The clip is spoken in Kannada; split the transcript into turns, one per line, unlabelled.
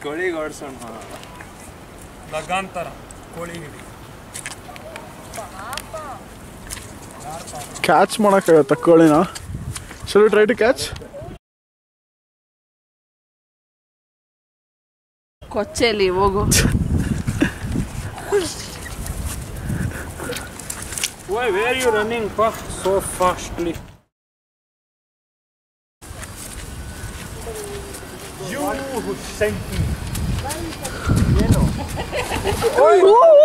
ಕೋಳಿಗೆ ಓಡಿಸೋಣ
ಲಗಾಂತರ ಕೋಳಿ ಹಿಡಿ
ಕ್ಯಾಚ್ ಮಾಡೋಕ್ಕಾಗತ್ತ ಕೋಳಿನ ಶಲ್ ಟ್ರೈ ಟು ಕ್ಯಾಚ್
ಕೊಚ್ಚೆಲಿ ಹೋಗು
Why, where are you running pa? so fastly? You sent me.